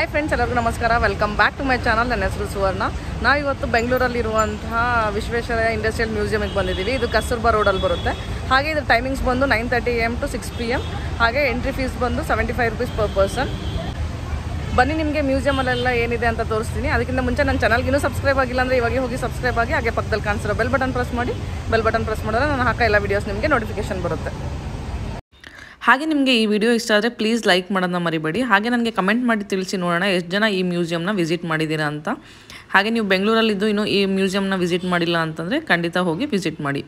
friends ಎಲ್ಲರಿಗೂ ನಮಸ್ಕಾರ welcome back to my channel ನನ್ನ ಹೆಸರು ಸುವರ್ಣ ನಾವಿವತ್ತು ಬೆಂಗಳೂರಲ್ಲಿರುವಂತಹ ವಿಶ್ವೇಶ್ವರಯ್ಯ ಇಂಡಸ್ಟ್ರಿಯಲ್ ಮ್ಯೂಸಿಯಮಿಗೆ ಬಂದಿದ್ದೀವಿ ಇದು ಕಸ್ತೂರ್ಬಾ ರೋಡಲ್ಲಿ ಬರುತ್ತೆ ಹಾಗೆ ಇದ್ರ ಟೈಮಿಂಗ್ಸ್ ಬಂದು nine thirty M to six P M ಹಾಗೆ ಎಂಟ್ರಿ ಫೀಸ್ ಬಂದು seventy five rupees per person ಬನ್ನಿ ನಿಮಗೆ ಮ್ಯೂಸಿಯಮಲ್ಲೆಲ್ಲ ಏನಿದೆ ಅಂತ ತೋರಿಸ್ತೀನಿ ಅದಕ್ಕಿಂತ ಮುಂಚೆ ನನ್ನ ಚಾನಲ್ಗೆ ಇನ್ನೂ ಸಬ್ಸ್ಕ್ರೈಬ್ ಆಗಿಲ್ಲ ಅಂದರೆ ಇವಾಗ ಹೋಗಿ ಸಬ್ಸ್ಕ್ರೈಬ್ ಆಗಿ ಹಾಗೆ ಪಕ್ಕದಲ್ಲಿ ಕಾಣಿಸಿರೋ ಬೆಲ್ ಬಟನ್ ಪ್ರೆಸ್ ಮಾಡಿ ಬೆಲ್ ಬಟನ್ ಪ್ರೆಸ್ ಮಾಡಿದ್ರೆ ನಾನು ಹಾಕೋ ಎಲ್ಲ ವೀಡಿಯೋಸ್ ನಿಮಗೆ ನೋಟಿಫಿಕೇಶನ್ ಬರುತ್ತೆ ಹಾಗೆ ನಿಮಗೆ ಈ ವಿಡಿಯೋ ಇಷ್ಟ ಆದರೆ ಪ್ಲೀಸ್ ಲೈಕ್ ಮಾಡೋದನ್ನ ಮರಿಬೇಡಿ ಹಾಗೆ ನನಗೆ ಕಮೆಂಟ್ ಮಾಡಿ ತಿಳಿಸಿ ನೋಡೋಣ ಎಷ್ಟು ಜನ ಈ ಮ್ಯೂಸಿಯಮ್ನ ವಿಸಿಟ್ ಮಾಡಿದ್ದೀರಾ ಅಂತ ಹಾಗೆ ನೀವು ಬೆಂಗಳೂರಲ್ಲಿದ್ದು ಇನ್ನೂ ಈ ಮ್ಯೂಸಿಯಮ್ನ ವಿಸಿಟ್ ಮಾಡಿಲ್ಲ ಅಂತಂದರೆ ಖಂಡಿತ ಹೋಗಿ ವಿಸಿಟ್ ಮಾಡಿ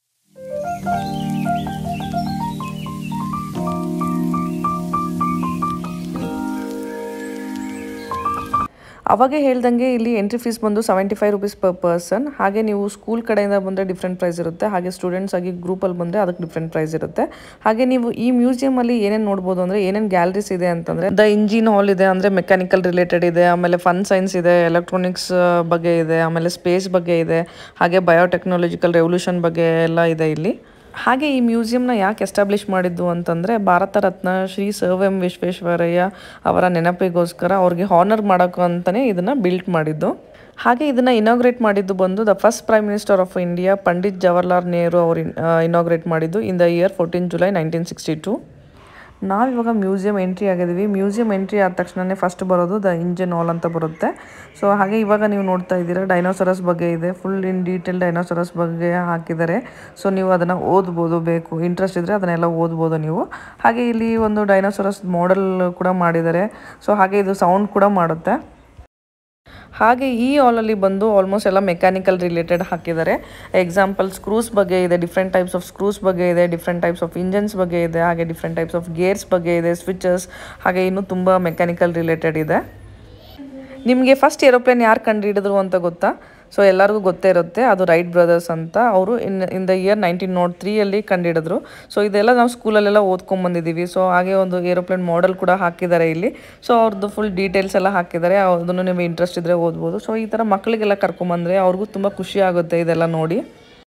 ಅವಾಗೆ ಹೇಳ್ದಂಗೆ ಇಲ್ಲಿ ಎಂಟ್ರಿ ಫೀಸ್ ಬಂದು seventy five rupees per person ಹಾಗೆ ನೀವು ಸ್ಕೂಲ್ ಕಡೆಯಿಂದ ಬಂದರೆ ಡಿಫ್ರೆಂಟ್ ಪ್ರೈಸ್ ಇರುತ್ತೆ ಹಾಗೆ ಸ್ಟೂಡೆಂಟ್ಸ್ ಆಗಿ ಗ್ರೂಪಲ್ಲಿ ಬಂದರೆ ಅದಕ್ಕೆ ಡಿಫ್ರೆಂಟ್ ಪ್ರೈಸ್ ಇರುತ್ತೆ ಹಾಗೆ ನೀವು ಈ ಮ್ಯೂಸಿಯಮಲ್ಲಿ ಏನೇನು ನೋಡ್ಬೋದು ಅಂದರೆ ಏನೇನು ಗ್ಯಾಲರೀಸ್ ಇದೆ ಅಂತಂದರೆ ದ ಇಂಜಿನ್ ಹಾಲ್ ಇದೆ ಅಂದರೆ ಮೆಕ್ಯಾನಿಕಲ್ ರಿಲೇಟೆಡ್ ಇದೆ ಆಮೇಲೆ ಫನ್ ಸೈನ್ಸ್ ಇದೆ ಎಲೆಕ್ಟ್ರಾನಿಕ್ಸ್ ಬಗ್ಗೆ ಇದೆ ಆಮೇಲೆ ಸ್ಪೇಸ್ ಬಗ್ಗೆ ಇದೆ ಹಾಗೆ ಬಯೋಟೆಕ್ನಾಲಜಿಕಲ್ ರೆವಲ್ಯೂಷನ್ ಬಗ್ಗೆ ಎಲ್ಲ ಇದೆ ಇಲ್ಲಿ ಹಾಗೆ ಈ ಮ್ಯೂಸಿಯಂನ ಯಾಕೆ ಎಸ್ಟಾಬ್ಲಿಷ್ ಮಾಡಿದ್ದು ಅಂತಂದರೆ ಭಾರತ ರತ್ನ ಶ್ರೀ ಸರ್ ಎಂ ವಿಶ್ವೇಶ್ವರಯ್ಯ ಅವರ ನೆನಪಿಗೋಸ್ಕರ ಅವ್ರಿಗೆ ಹಾನರ್ ಮಾಡೋಕೆ ಅಂತಲೇ ಇದನ್ನು ಬಿಲ್ಟ್ ಮಾಡಿದ್ದು ಹಾಗೆ ಇದನ್ನು ಇನಾಗ್ರೇಟ್ ಮಾಡಿದ್ದು ಬಂದು the first prime minister of India Pandit Jawaharlal Nehru ಅವರು ಇನಾಗ್ರೇಟ್ ಮಾಡಿದ್ದು in the year fourteen July nineteen sixty two ನಾವಿವಾಗ ಮ್ಯೂಸಿಯಂ ಎಂಟ್ರಿ ಆಗಿದ್ದೀವಿ ಮ್ಯೂಸಿಯಂ ಎಂಟ್ರಿ ಆದ ತಕ್ಷಣವೇ ಫಸ್ಟ್ ಬರೋದು ದ ಇಂಜಿನ್ ಹಾಲ್ ಅಂತ ಬರುತ್ತೆ ಸೊ ಹಾಗೆ ಇವಾಗ ನೀವು ನೋಡ್ತಾ ಇದ್ದೀರಾ ಡೈನೋಸರಸ್ ಬಗ್ಗೆ ಇದೆ ಫುಲ್ ಇನ್ ಡೀಟೇಲ್ ಡೈನೋಸರಸ್ ಬಗ್ಗೆ ಹಾಕಿದ್ದಾರೆ ಸೊ ನೀವು ಅದನ್ನು ಓದ್ಬೋದು ಬೇಕು ಇಂಟ್ರೆಸ್ಟ್ ಇದ್ದರೆ ಅದನ್ನೆಲ್ಲ ಓದ್ಬೋದು ನೀವು ಹಾಗೆ ಇಲ್ಲಿ ಒಂದು ಡೈನೋಸರಸ್ ಮಾಡೆಲ್ ಕೂಡ ಮಾಡಿದ್ದಾರೆ ಸೊ ಹಾಗೆ ಇದು ಸೌಂಡ್ ಕೂಡ ಮಾಡುತ್ತೆ ಹಾಗೆ ಈ ಹಾಲಲ್ಲಿ ಬಂದು ಆಲ್ಮೋಸ್ಟ್ ಎಲ್ಲ ಮೆಕ್ಯಾನಿಕಲ್ ರಿಲೇಟೆಡ್ ಹಾಕಿದ್ದಾರೆ ಎಕ್ಸಾಂಪಲ್ ಸ್ಕ್ರೂಸ್ ಬಗ್ಗೆ ಇದೆ ಡಿಫ್ರೆಂಟ್ ಟೈಪ್ಸ್ ಆಫ್ ಸ್ಕ್ರೂಸ್ ಬಗ್ಗೆ ಇದೆ ಡಿಫ್ರೆಂಟ್ ಟೈಪ್ಸ್ ಆಫ್ ಇಂಜನ್ಸ್ ಬಗ್ಗೆ ಇದೆ ಹಾಗೆ ಡಿಫ್ರೆಂಟ್ ಟೈಪ್ಸ್ ಆಫ್ ಗೇರ್ಸ್ ಬಗ್ಗೆ ಇದೆ ಸ್ವಿಚಸ್ ಹಾಗೆ ಇನ್ನೂ ತುಂಬ ಮೆಕ್ಯಾನಿಕಲ್ ರಿಲೇಟೆಡ್ ಇದೆ ನಿಮಗೆ ಫಸ್ಟ್ ಏರೋಪ್ಲೇನ್ ಯಾರು ಕಂಡುಹಿಡಿದ್ರು ಅಂತ ಗೊತ್ತಾ ಸೊ ಎಲ್ಲರಿಗೂ ಗೊತ್ತೇ ಇರುತ್ತೆ ಅದು ರೈಟ್ ಬ್ರದರ್ಸ್ ಅಂತ ಅವರು in in the year nineteen not ತ್ರೀಯಲ್ಲಿ ಕಂಡುಹಿಡಿದ್ರು ಸೊ ಇದೆಲ್ಲ ನಾವು ಸ್ಕೂಲಲ್ಲೆಲ್ಲ ಓದ್ಕೊಂಬಂದಿದ್ದೀವಿ ಸೊ ಹಾಗೆ ಒಂದು ಏರೋಪ್ಲೇನ್ ಮಾಡೆಲ್ ಕೂಡ ಹಾಕಿದ್ದಾರೆ ಇಲ್ಲಿ ಸೊ ಅವ್ರದ್ದು ಫುಲ್ ಡೀಟೇಲ್ಸ್ ಎಲ್ಲ ಹಾಕಿದ್ದಾರೆ ಅದನ್ನು ನಿಮಗೆ ಇಂಟ್ರೆಸ್ಟ್ ಇದ್ದರೆ ಓದ್ಬೋದು ಸೊ ಈ ಥರ ಮಕ್ಕಳಿಗೆಲ್ಲ ಕರ್ಕೊಂಬಂದರೆ ಅವ್ರಿಗೂ ತುಂಬ ಖುಷಿ ಆಗುತ್ತೆ ಇದೆಲ್ಲ ನೋಡಿ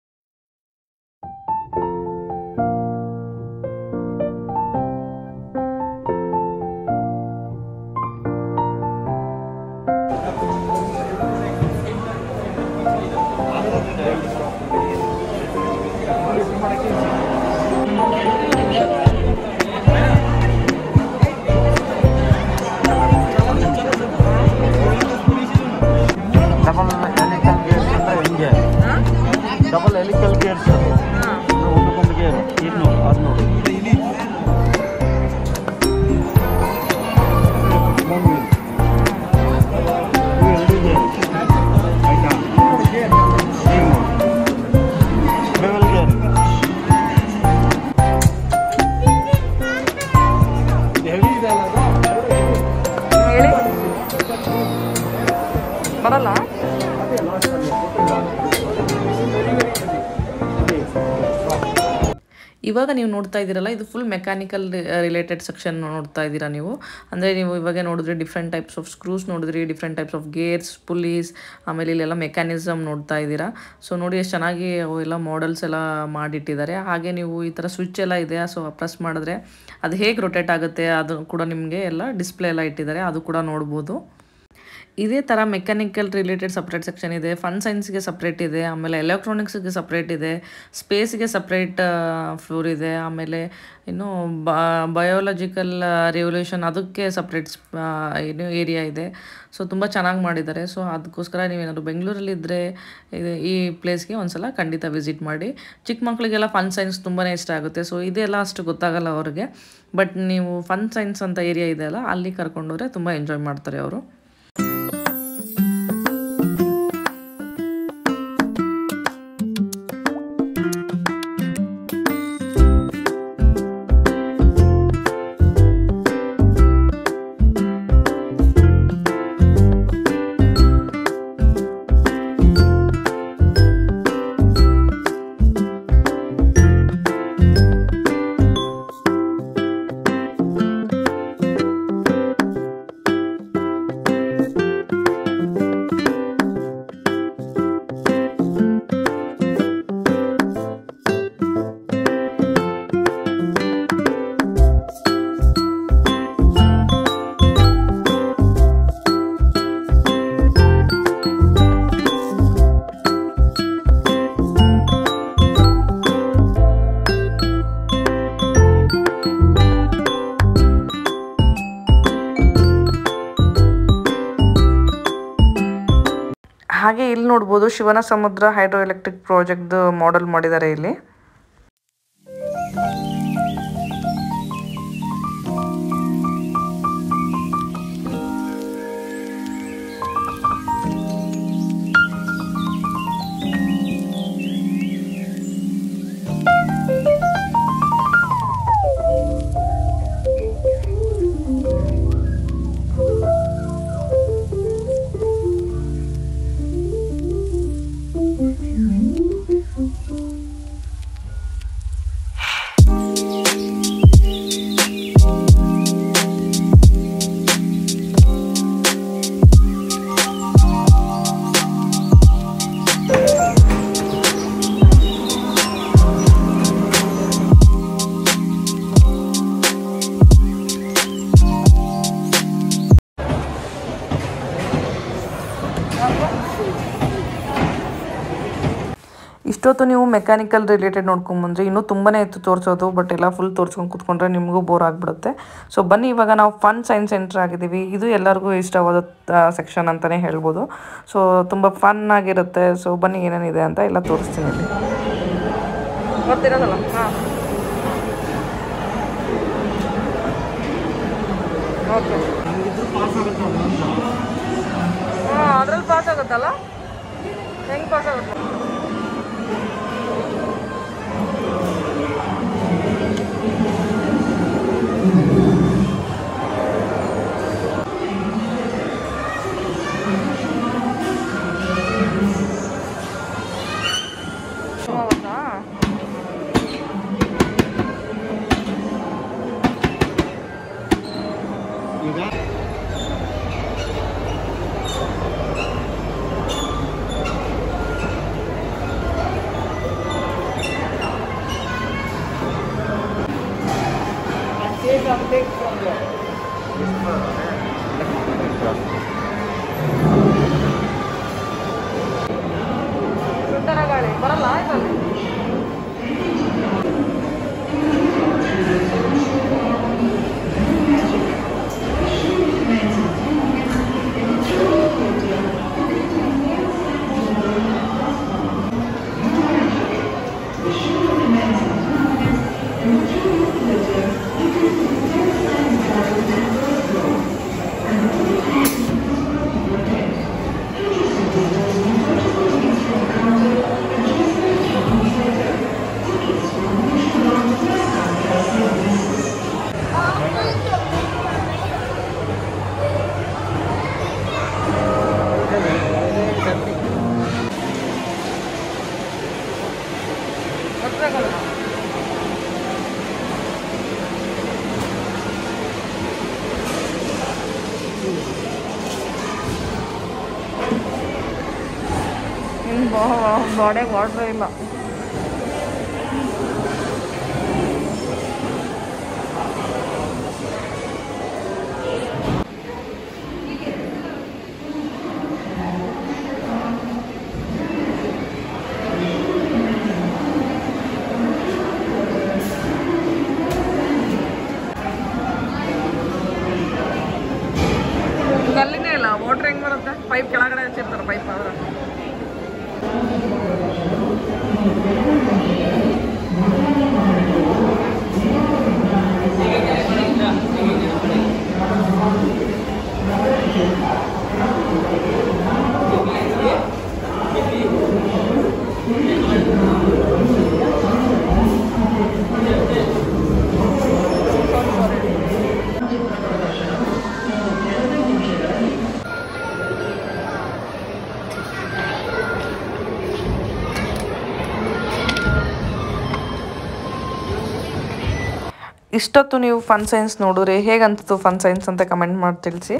ಡಬಲ್ ಎಲಿಕಲ್ ಗೇರ್ಸ್ ಅಂದ್ರೆ ಹಿಂಗೆ ಡಬಲ್ ಎಲಿಕಲ್ ಗೇರ್ಸ್ ಒಂದಕ್ಕೊಂದು ಗೇರ್ ಇನ್ನೂರು ಆರ್ನೂರು ಬೆವೆಲ್ ಗೇರ್ ಹೇಳಿ ಬರಲ್ಲ ಇವಾಗ ನೀವು ನೋಡ್ತಾ ಇದ್ದೀರಲ್ಲ ಇದು ಫುಲ್ ಮೆಕ್ಯಾನಿಕಲ್ ರಿಲೇಟೆಡ್ ಸೆಕ್ಷನ್ ನೋಡ್ತಾ ಇದ್ದೀರಾ ನೀವು ಅಂದರೆ ನೀವು ಇವಾಗ ನೋಡಿದ್ರೆ ಡಿಫ್ರೆಂಟ್ ಟೈಪ್ಸ್ ಆಫ್ ಸ್ಕ್ರೂಸ್ ನೋಡಿದ್ರಿ different types of gears pulleys ಆಮೇಲೆ ಇಲ್ಲೆಲ್ಲ ಮೆಕ್ಯಾನಿಸಮ್ ನೋಡ್ತಾ ಇದ್ದೀರಾ ಸೊ ನೋಡಿ ಎಷ್ಟು ಚೆನ್ನಾಗಿ ಅವೆಲ್ಲ ಮಾಡೆಲ್ಸ್ ಎಲ್ಲ ಮಾಡಿಟ್ಟಿದ್ದಾರೆ ಹಾಗೆ ನೀವು ಈ ಥರ ಸ್ವಿಚ್ ಎಲ್ಲ ಇದೆ ಸೊ ಪ್ರೆಸ್ ಮಾಡಿದ್ರೆ ಅದು ಹೇಗೆ ರೊಟೇಟ್ ಆಗುತ್ತೆ ಅದು ಕೂಡ ನಿಮಗೆ ಎಲ್ಲ ಡಿಸ್ಪ್ಲೇ ಎಲ್ಲ ಇಟ್ಟಿದ್ದಾರೆ ಅದು ಕೂಡ ನೋಡ್ಬೋದು ಇದೇ ಥರ ಮೆಕ್ಯಾನಿಕಲ್ ರಿಲೇಟೆಡ್ ಸಪ್ರೇಟ್ ಸೆಕ್ಷನ್ ಇದೆ ಫನ್ ಸೈನ್ಸ್ಗೆ ಸಪ್ರೇಟ್ ಇದೆ ಆಮೇಲೆ ಎಲೆಕ್ಟ್ರಾನಿಕ್ಸ್ಗೆ ಸಪ್ರೇಟ್ ಇದೆ ಸ್ಪೇಸ್ಗೆ ಸಪ್ರೇಟ್ ಫ್ಲೋರ್ ಇದೆ ಆಮೇಲೆ ಇನ್ನು ಬಯೋಲಾಜಿಕಲ್ ರೆವಲ್ಯೂಷನ್ ಅದಕ್ಕೆ ಸಪ್ರೇಟ್ ಏನು ಏರಿಯಾ ಇದೆ ಸೊ ತುಂಬ ಚೆನ್ನಾಗಿ ಮಾಡಿದ್ದಾರೆ ಸೊ ಅದಕ್ಕೋಸ್ಕರ ನೀವೇನಾದ್ರು ಬೆಂಗಳೂರಲ್ಲಿದ್ದರೆ ಇದು ಈ ಪ್ಲೇಸ್ಗೆ ಒಂದ್ಸಲ ಖಂಡಿತ ವಿಸಿಟ್ ಮಾಡಿ ಚಿಕ್ಕ ಮಕ್ಕಳಿಗೆಲ್ಲ ಫನ್ ಸೈನ್ಸ್ ತುಂಬಾ ಇಷ್ಟ ಆಗುತ್ತೆ ಸೊ ಇದೆಲ್ಲ ಅಷ್ಟು ಗೊತ್ತಾಗಲ್ಲ ಅವ್ರಿಗೆ ಬಟ್ ನೀವು ಫನ್ ಸೈನ್ಸ್ ಅಂತ ಏರಿಯಾ ಇದೆಯಲ್ಲ ಅಲ್ಲಿ ಕರ್ಕೊಂಡೋದ್ರೆ ತುಂಬ ಎಂಜಾಯ್ ಮಾಡ್ತಾರೆ ಅವರು ಹಾಗೆ ಇಲ್ಲಿ ನೋಡ್ಬೋದು ಶಿವನ ಸಮುದ್ರ ಹೈಡ್ರೋ ಎಲೆಕ್ಟ್ರಿಕ್ ಪ್ರಾಜೆಕ್ಟ್ದು ಮಾಡೆಲ್ ಮಾಡಿದ್ದಾರೆ ಇಲ್ಲಿ ಇಷ್ಟೊತ್ತು ನೀವು ಮೆಕ್ಯಾನಿಕಲ್ ರಿಲೇಟೆಡ್ ನೋಡ್ಕೊಂಬಂದ್ರಿ ಇನ್ನೂ ತುಂಬಾ ಇತ್ತು ತೋರಿಸೋದು ಬಟ್ ಎಲ್ಲ ಫುಲ್ ತೋರಿಸ್ಕೊಂಡು ಕೂತ್ಕೊಂಡ್ರೆ ನಿಮಗೂ ಬೋರ್ ಆಗಿಬಿಡುತ್ತೆ ಸೊ ಬನ್ನಿ ಇವಾಗ ನಾವು ಫನ್ ಸೈನ್ಸ್ ಸೆಂಟರ್ ಆಗಿದ್ದೀವಿ ಇದು ಎಲ್ಲರಿಗೂ ಇಷ್ಟವಾದ ಸೆಕ್ಷನ್ ಅಂತಲೇ ಹೇಳ್ಬೋದು ಸೊ ತುಂಬ ಫನ್ ಆಗಿರುತ್ತೆ ಸೊ ಬನ್ನಿ ಏನೇನಿದೆ ಅಂತ ಎಲ್ಲ ತೋರಿಸ್ತೀನಿ ಇಲ್ಲಿ ಗೊತ್ತಿರೋದಲ್ಲ ಹಾಂ ಓಕೆ ಹಾಂ ಅದ್ರಲ್ಲಿ ಪಾಸ್ ಆಗುತ್ತಲ್ಲ ಹೆಂಗೆ ಪಾಸ್ ಆಗುತ್ತೆ ಹೌದಾ ಸುಂದರ ಗಾಳಿ ಬರಲ್ಲ ಇದರಲ್ಲಿ ಗೊತ್ತಾಗಲ್ಲ ಇನ್ನು ಬಾಡಿಗೆ ವಾಟ್ರ್ ಇಲ್ಲ ನಲ್ಲಿನೇ ಇಲ್ಲ ವಾಟ್ರ್ ಹೆಂಗೆ ಬರುತ್ತೆ ಪೈಪ್ ಕೆಳಗಡೆ ಹಚ್ಚಿರ್ತಾರೆ ಪೈಪ್ ಆದ್ರೆ ಇಷ್ಟೊತ್ತು ನೀವು ಫನ್ ಸೈನ್ಸ್ ನೋಡಿದ್ರೆ ಹೇಗಂತಿತ್ತು ಫನ್ ಸೈನ್ಸ್ ಅಂತ ಕಮೆಂಟ್ ಮಾಡಿ ತಿಳಿಸಿ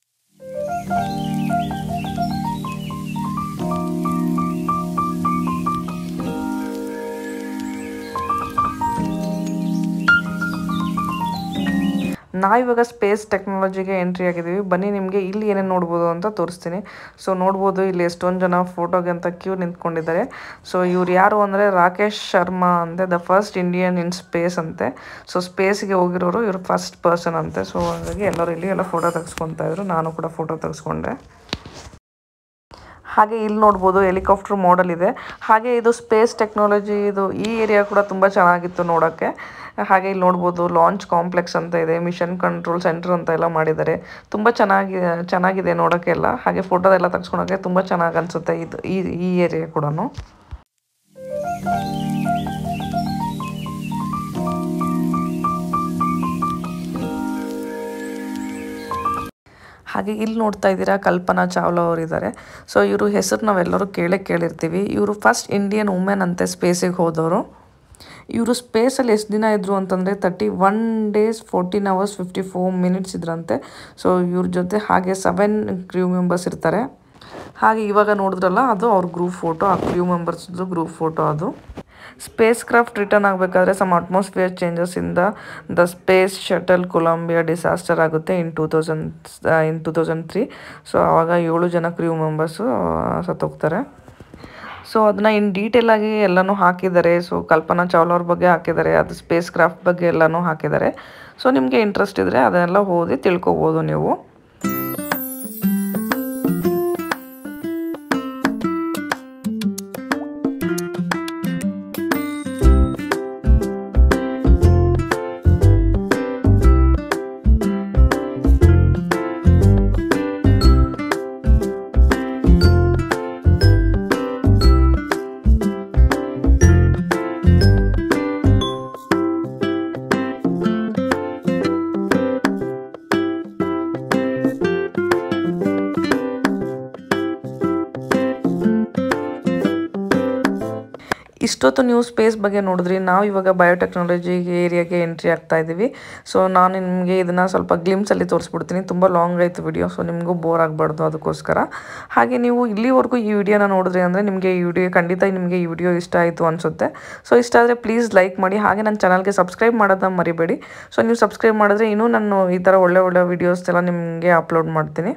ನಾವಿವಾಗ ಸ್ಪೇಸ್ ಟೆಕ್ನಾಲಜಿಗೆ ಎಂಟ್ರಿ ಆಗಿದ್ದೀವಿ ಬನ್ನಿ ನಿಮಗೆ ಇಲ್ಲಿ ಏನೇನು ನೋಡ್ಬೋದು ಅಂತ ತೋರಿಸ್ತೀನಿ ಸೊ ನೋಡ್ಬೋದು ಇಲ್ಲಿ ಎಷ್ಟೊಂದು ಜನ ಫೋಟೋಗೆ ಅಂತ ಕ್ಯೂ ನಿಂತ್ಕೊಂಡಿದ್ದಾರೆ ಸೊ ಇವ್ರು ಯಾರು ಅಂದರೆ ರಾಕೇಶ್ ಶರ್ಮಾ ಅಂತೆ the first Indian in space ಅಂತೆ ಸೊ ಸ್ಪೇಸ್ಗೆ ಹೋಗಿರೋರು ಇವರು ಫಸ್ಟ್ ಪರ್ಸನ್ ಅಂತೆ ಸೊ ಹಾಗಾಗಿ ಎಲ್ಲರೂ ಇಲ್ಲಿ ಎಲ್ಲ ಫೋಟೋ ತೆಗೆಸ್ಕೊತಾ ಇದ್ರು ನಾನು ಕೂಡ ಫೋಟೋ ತೆಗೆಸ್ಕೊಂಡೆ ಹಾಗೆ ಇಲ್ಲಿ ನೋಡ್ಬೋದು ಹೆಲಿಕಾಪ್ಟರ್ ಮಾಡೆಲ್ ಇದೆ ಹಾಗೆ ಇದು ಸ್ಪೇಸ್ ಟೆಕ್ನಾಲಜಿ ಇದು ಈ ಏರಿಯಾ ಕೂಡ ತುಂಬ ಚೆನ್ನಾಗಿತ್ತು ನೋಡೋಕ್ಕೆ ಹಾಗೆ ಇಲ್ಲಿ ನೋಡ್ಬೋದು ಲಾಂಚ್ ಕಾಂಪ್ಲೆಕ್ಸ್ ಅಂತ ಇದೆ ಮಿಷನ್ ಕಂಟ್ರೋಲ್ ಸೆಂಟರ್ ಅಂತ ಎಲ್ಲ ಮಾಡಿದ್ದಾರೆ ತುಂಬ ಚೆನ್ನಾಗಿ ಚೆನ್ನಾಗಿದೆ ನೋಡೋಕ್ಕೆಲ್ಲ ಹಾಗೆ ಫೋಟೋದೆಲ್ಲ ತೆಗೆಸ್ಕೊಳಕ್ಕೆ ತುಂಬ ಚೆನ್ನಾಗಿ ಅನಿಸುತ್ತೆ ಇದು ಈ ಈ ಏರಿಯಾ ಕೂಡ ಹಾಗೆ ಇಲ್ಲಿ ನೋಡ್ತಾ ಇದ್ದೀರಾ ಕಲ್ಪನಾ ಚಾವ್ಲಾ ಅವರು ಇದ್ದಾರೆ ಸೊ ಇವರು ಹೆಸರು ನಾವೆಲ್ಲರೂ ಕೇಳೇ ಕೇಳಿರ್ತೀವಿ ಇವರು ಫಸ್ಟ್ ಇಂಡಿಯನ್ ವುಮೆನ್ ಅಂತೆ ಸ್ಪೇಸಿಗೆ ಹೋದವರು ಇವರು ಸ್ಪೇಸಲ್ಲಿ ಎಷ್ಟು ದಿನ ಇದ್ರು ಅಂತಂದರೆ thirty one days fourteen hours fifty four minutes ಇದ್ರಂತೆ ಸೊ ಇವ್ರ ಜೊತೆ ಹಾಗೆ ಸೆವೆನ್ ಕ್ರ್ಯೂ ಮೆಂಬರ್ಸ್ ಇರ್ತಾರೆ ಹಾಗೆ ಇವಾಗ ನೋಡಿದ್ರಲ್ಲ ಅದು ಅವ್ರ ಗ್ರೂಪ್ ಫೋಟೋ ಆ ಕ್ರ್ಯೂ ಮೆಂಬರ್ಸ್ದು ಗ್ರೂಪ್ ಫೋಟೋ ಅದು ಸ್ಪೇಸ್ ಕ್ರಾಫ್ಟ್ ರಿಟರ್ನ್ ಆಗಬೇಕಾದ್ರೆ ಸಮ್ ಅಟ್ಮಾಸ್ಫಿಯರ್ ಚೇಂಜಸ್ಸಿಂದ the space shuttle Columbia disaster ಆಗುತ್ತೆ in two thousand in two thousand three so ಆವಾಗ ಏಳು ಜನ ಕ್ರ್ಯೂ ಮೆಂಬರ್ಸು ಸತ್ತೋಗ್ತಾರೆ ಸೊ ಅದನ್ನ ಇನ್ ಡೀಟೇಲ್ ಆಗಿ ಎಲ್ಲನೂ ಹಾಕಿದ್ದಾರೆ ಸೊ ಕಲ್ಪನಾ ಚಾವ್ಲಾ ಅವ್ರ ಬಗ್ಗೆ ಹಾಕಿದ್ದಾರೆ ಅದು ಸ್ಪೇಸ್ ಕ್ರಾಫ್ಟ್ ಬಗ್ಗೆ ಎಲ್ಲನೂ ಹಾಕಿದ್ದಾರೆ ಸೊ ನಿಮಗೆ ಇಂಟ್ರೆಸ್ಟ್ ಇದ್ದರೆ ಅದನ್ನೆಲ್ಲ ಓದಿ ತಿಳ್ಕೊಬೋದು ನೀವು ಇಷ್ಟೊತ್ತು ನೀವು ಸ್ಪೇಸ್ ಬಗ್ಗೆ ನೋಡಿದ್ರಿ ನಾವು ಇವಾಗ ಬಯೋಟೆಕ್ನಾಲಜಿ ಏರಿಯಾಗೆ ಎಂಟ್ರಿ ಆಗ್ತಾ ಇದ್ದೀವಿ ಸೊ ನಾನು ನಿಮಗೆ ಇದನ್ನು ಸ್ವಲ್ಪ ಗ್ಲಿಮ್ಸಲ್ಲಿ ತೋರಿಸ್ಬಿಡ್ತೀನಿ ತುಂಬ ಲಾಂಗ್ ಆಯಿತು ವಿಡಿಯೋ ಸೊ ನಿಮಗೂ ಬೋರ್ ಆಗಬಾರ್ದು ಅದಕ್ಕೋಸ್ಕರ ಹಾಗೆ ನೀವು ಇಲ್ಲಿವರೆಗೂ ಈ ವಿಡಿಯೋನ ನೋಡಿದ್ರಿ ಅಂದರೆ ನಿಮಗೆ ಈ ವಿಡಿಯೋ ಖಂಡಿತ ನಿಮಗೆ ಈ ವಿಡಿಯೋ ಇಷ್ಟ ಆಯಿತು ಅನಿಸುತ್ತೆ ಸೊ ಇಷ್ಟ ಆದರೆ ಪ್ಲೀಸ್ ಲೈಕ್ ಮಾಡಿ ಹಾಗೆ ನನ್ನ ಚಾನಲ್ಗೆ ಸಬ್ಸ್ಕ್ರೈಬ್ ಮಾಡೋದನ್ನ ಮರಿಬೇಡಿ ಸೊ ನೀವು ಸಬ್ಸ್ಕ್ರೈಬ್ ಮಾಡಿದ್ರೆ ಇನ್ನೂ ನಾನು ಈ ಥರ ಒಳ್ಳೆ ಒಳ್ಳೆ ವೀಡಿಯೋಸ್ ಎಲ್ಲ ನಿಮಗೆ ಅಪ್ಲೋಡ್ ಮಾಡ್ತೀನಿ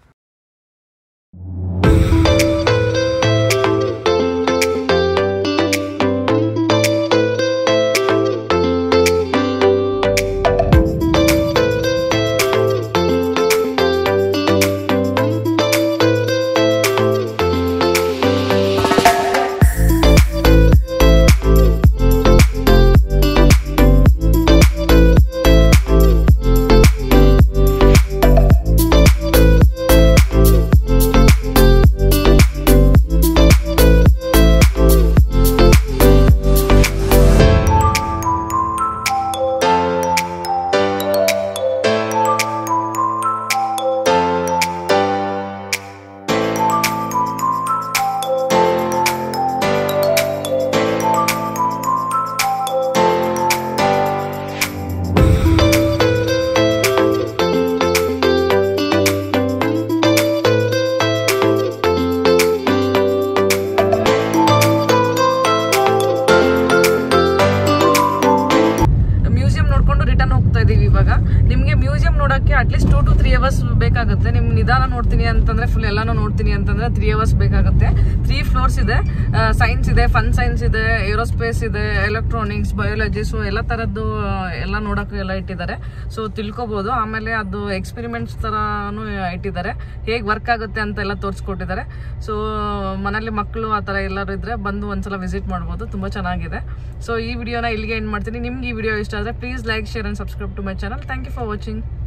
ಮ್ಯೂಸಿಯಂ ನೋಡ್ಕೊಂಡು ರಿಟರ್ನ್ ಹೋಗ್ತಾ ಇದೀವಿ ಇವಾಗ ನಿಮಗೆ ಮ್ಯೂಸಿಯಂ ನೋಡೋಕ್ಕೆ at least two to three hours ಬೇಕಾಗುತ್ತೆ ನಿಮ್ ನಿಧಾನ ನೋಡ್ತೀನಿ ಅಂತಂದ್ರೆ ಫುಲ್ ಎಲ್ಲಾನು ನೋಡ್ತೀನಿ ಅಂತಂದ್ರೆ ತ್ರೀ ಅವರ್ಸ್ ಬೇಕಾಗುತ್ತೆ ತ್ರೀ ಫ್ಲೋರ್ಸ್ ಇದೆ ಸೈನ್ಸ್ ಇದೆ ಫನ್ ಸೈನ್ಸ್ ಇದೆ ಏರೋಸ್ಪೇಸ್ ಇದೆ ಎಲೆಕ್ಟ್ರಾನಿಕ್ಸ್ ಬಯೋಲಜಿ ಸೊ ಎಲ್ಲ ತರದ್ದು ಆ, ಎಲ್ಲ ನೋಡೋಕೆ ಎಲ್ಲ ಇಟ್ಟಿದ್ದಾರೆ ಸೊ ತಿಳ್ಕೊಬೋದು ಆಮೇಲೆ ಅದು ಎಕ್ಸ್ಪೆರಿಮೆಂಟ್ಸ್ ತರಾನು ಇಟ್ಟಿದ್ದಾರೆ ಹೇಗೆ ವರ್ಕ್ ಆಗುತ್ತೆ ಅಂತ ಎಲ್ಲ ತೋರಿಸ್ಕೊಟ್ಟಿದ್ದಾರೆ ಸೊ ಮನೇಲಿ ಮಕ್ಕಳು ಆ ಥರ ಎಲ್ಲರೂ ಇದ್ರೆ ಬಂದು ಒಂದ್ಸಲ ವಿಸಿಟ್ ಮಾಡ್ಬೋದು ತುಂಬ ಚೆನ್ನಾಗಿದೆ ಸೊ ಈ ವಿಡಿಯೋನ ಇಲ್ಲಿಗೆ ಎಂಡ್ ಮಾಡ್ತೀನಿ ನಿಮ್ಗೆ ಈ ವಿಡಿಯೋ ಇಷ್ಟ ಆದರೆ please like share and subscribe to my channel thank you for watching